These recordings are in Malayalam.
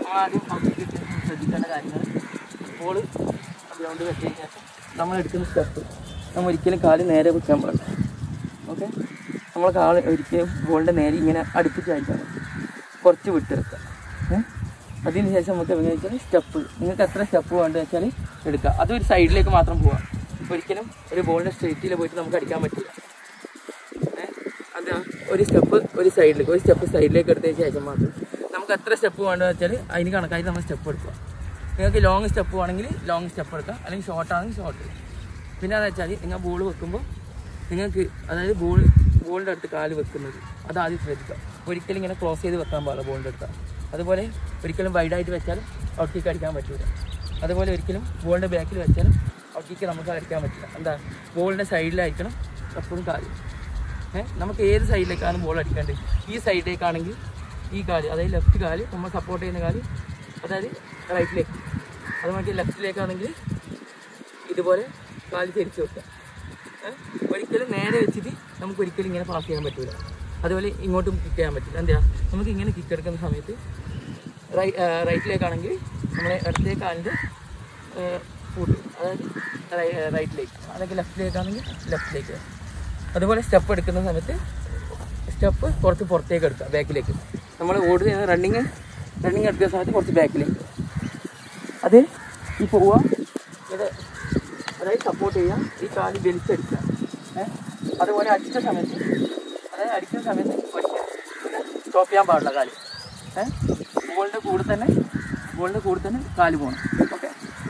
നമ്മൾ ആദ്യം ഔട്ട്ഫിറ്റ് ശ്രദ്ധിക്കേണ്ട കാര്യങ്ങൾ ബോൾ ഗ്രൗണ്ട് വെച്ച് കഴിഞ്ഞാൽ നമ്മൾ എടുക്കുന്ന സ്റ്റെപ്പ് നമ്മൾ ഒരിക്കലും കാല് നേരെ വെക്കാൻ പാടില്ല ഓക്കെ നമ്മൾ കാല് ഒരിക്കലും ബോളിൻ്റെ നേരെ ഇങ്ങനെ അടുപ്പിച്ചായിരിക്കണം കുറച്ച് വിട്ട് വെക്കുക ഏ? അതിന് ശേഷം നമുക്ക് എങ്ങനെ വെച്ചാൽ സ്റ്റെപ്പ് നിങ്ങൾക്ക് എത്ര സ്റ്റെപ്പ് വേണ്ടത് വെച്ചാൽ എടുക്കുക അതൊരു സൈഡിലേക്ക് മാത്രം പോവാം ഒരിക്കലും ഒരു ബോളിൻ്റെ സ്ട്രെയിറ്റിൽ പോയിട്ട് നമുക്ക് അടിക്കാൻ പറ്റില്ല ഏ? അത് ഒരു സ്റ്റെപ്പ് ഒരു സൈഡിലേക്ക് ഒരു സ്റ്റെപ്പ് സൈഡിലേക്ക് എടുത്തതിന് ശേഷം മാത്രം നമുക്ക് എത്ര സ്റ്റെപ്പ് വേണ്ടത് വെച്ചാൽ അതിന് കണക്കായിട്ട് നമ്മൾ സ്റ്റെപ്പ് എടുക്കുക നിങ്ങൾക്ക് ലോങ് സ്റ്റെപ്പ് വേണമെങ്കിൽ ലോങ് സ്റ്റെപ്പ് എടുക്കാം അല്ലെങ്കിൽ ഷോർട്ട് ആണെങ്കിൽ ഷോർട്ട് പിന്നെ അതെന്ന് വെച്ചാൽ നിങ്ങൾ ബോൾ വെക്കുമ്പോൾ നിങ്ങൾക്ക് അതായത് ബോൾ ബോളിൻ്റെ അടുത്ത് കാല് വെക്കുന്നത് അത് ആദ്യം ശ്രദ്ധിക്കുക ഒരിക്കലും ഇങ്ങനെ ക്ലോസ് ചെയ്ത് വെക്കാൻ പാടില്ല ബോളിൻ്റെ അടുത്ത് അതുപോലെ ഒരിക്കലും വൈഡായിട്ട് വെച്ചാൽ ഔട്ട് കിക്ക് അടിക്കാൻ പറ്റില്ല അതുപോലെ ഒരിക്കലും ബോളിൻ്റെ ബാക്കിൽ വെച്ചാൽ ഔട്ട് കിക്ക് നമുക്ക് അടിക്കാൻ പറ്റില്ല എന്താ ബോളിൻ്റെ സൈഡിലായിരിക്കണം എപ്പോഴും കാല് ഏഹ് നമുക്ക് ഏത് സൈഡിലേക്കാണ് ബോൾ അടിക്കേണ്ടത് ഈ സൈഡിലേക്കാണെങ്കിൽ ഈ കാല് അതായത് ലെഫ്റ്റ് കാല് നമ്മൾ സപ്പോർട്ട് ചെയ്യുന്ന കാല് അതായത് റൈറ്റിലേക്ക് അത് മറ്റേ ലെഫ്റ്റിലേക്കാണെങ്കിൽ ഇതുപോലെ കാല് തിരിച്ച് വെക്കുക ഏഹ് ഒരിക്കലും നേരെ വെച്ചിട്ട് നമുക്ക് ഒരിക്കലും ഇങ്ങനെ പാസ് ചെയ്യാൻ പറ്റില്ല അതുപോലെ ഇങ്ങോട്ടും കിക്ക് ചെയ്യാൻ പറ്റില്ല എന്താ നമുക്ക് ഇങ്ങനെ കിക്ക് എടുക്കുന്ന സമയത്ത് റൈ റൈറ്റിലേക്കാണെങ്കിൽ നമ്മളെ ഇടത്തേ കാലിൻ്റെ ഫുട്ട് അതായത് റൈ- റൈറ്റിലേക്ക് അല്ലെങ്കിൽ ലെഫ്റ്റിലേക്കാണെങ്കിൽ ലെഫ്റ്റിലേക്ക് അതുപോലെ സ്റ്റെപ്പ് എടുക്കുന്ന സമയത്ത് സ്റ്റെപ്പ് കുറച്ച് പുറത്തേക്ക് എടുക്കുക ബാക്കിലേക്ക് നമ്മൾ ഓടി റണ്ണിങ് റണ്ണിങ് എടുക്കുന്ന സമയത്ത് കുറച്ച് ബാക്കിലേക്ക് അത് ഈ പോവുക ഇത് അതായത് സപ്പോർട്ട് ചെയ്യുക ഈ കാല് വലിച്ചടിക്കുക ഏഹ് അതുപോലെ അടിക്കുന്ന സമയത്ത് അതായത് അടിക്കുന്ന സമയത്ത് സ്റ്റോപ്പ് ചെയ്യാൻ പാടില്ല കാല് ഏഹ് ബോളിൻ്റെ കൂടെ തന്നെ ബോളിൻ്റെ കൂടെ തന്നെ കാല് പോകണം ഓക്കെ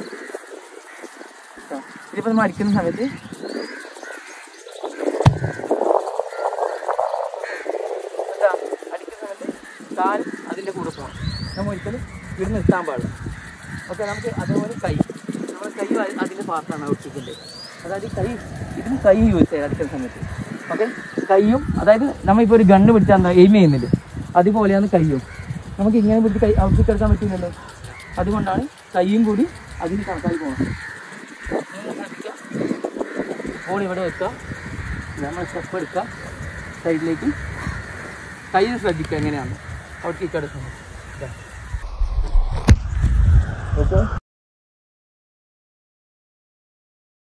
ഇതിപ്പോൾ നമ്മൾ അടിക്കുന്ന സമയത്ത് എന്താ അടിക്കുന്ന സമയത്ത് കാൽ അതിൻ്റെ കൂടെ പോകണം നമ്മൾ ഒരിക്കലും ഇവിടെ നിർത്താൻ പാടില്ല ഓക്കെ നമുക്ക് അതേപോലെ കൈ നമ്മൾ കൈ അ- അതിൻ്റെ പാർട്ടാണ് ഔട്ടിക്കിൻ്റെ അതായത് ഈ കൈ ഇതിന് കൈ യൂസ് ചെയ്യുക അടിക്കുന്ന സമയത്ത് ഓക്കെ കൈയും അതായത് നമ്മളിപ്പോൾ ഒരു ഗണ്ണ് പിടിച്ചാൽ എന്താ എയിം ചെയ്യുന്നില്ല അതുപോലെയാണ് കൈയും നമുക്ക് ഇങ്ങനെ പിടിച്ച് കൈ ഔട്ടിക്ക് എടുക്കാൻ പറ്റില്ലല്ലോ അതുകൊണ്ടാണ് കൈയും കൂടി അതിന് കണക്കായി പോകണം നിങ്ങൾ ശ്രദ്ധിക്കുക ബോൾ ഇവിടെ വെക്കുക നമ്മൾ സ്റ്റെപ്പ് എടുക്കുക സൈഡിലേക്ക് കൈ ശ്രദ്ധിക്കുക എങ്ങനെയാണ് ഔട്ട് കിക്ക് എടുക്കുന്നത് ഓക്കെ